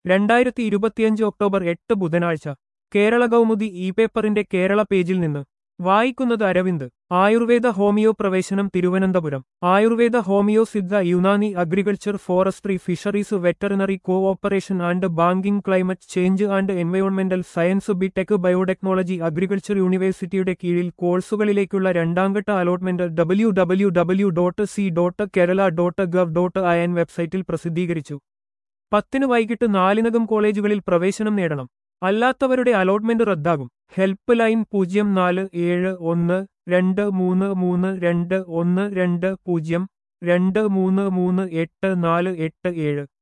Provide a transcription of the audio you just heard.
രണ്ടായിരത്തി ഇരുപത്തിയഞ്ച് ഒക്ടോബർ എട്ട് ബുധനാഴ്ച കേരള കൗമുദി ഇ പേപ്പറിന്റെ കേരള പേജിൽ നിന്ന് വായിക്കുന്നത് അരവിന്ദ് ആയുർവേദ ഹോമിയോ പ്രവേശനം Thiruvananthapuram Ayurveda homeo Siddha Unani agriculture forestry fisheries veterinary cooperation and banking climate change and എൻവയോൺമെന്റൽ സയൻസ് ബിടെക് ബയോടെക്നോളജി അഗ്രികൾച്ചർ യൂണിവേഴ്സിറ്റിയുടെ കീഴിൽ കോഴ്സുകളിലേക്കുള്ള രണ്ടാംഘട്ട allotment W W W dot C dot Kerala dot gov dot I N വെബ്സൈറ്റിൽ പ്രസിദ്ധീകരിച്ചു പത്തിന് വൈകിട്ട് നാലിനകം കോളേജുകളിൽ പ്രവേശനം നേടണം അല്ലാത്തവരുടെ അലോട്ട്മെന്റ് റദ്ദാകും ഹെൽപ്പ് ലൈൻ പൂജ്യം നാല് ഏഴ് ഒന്ന് രണ്ട് മൂന്ന് മൂന്ന് രണ്ട് ഒന്ന് രണ്ട് പൂജ്യം രണ്ട് മൂന്ന് മൂന്ന് എട്ട് നാല് എട്ട് ഏഴ്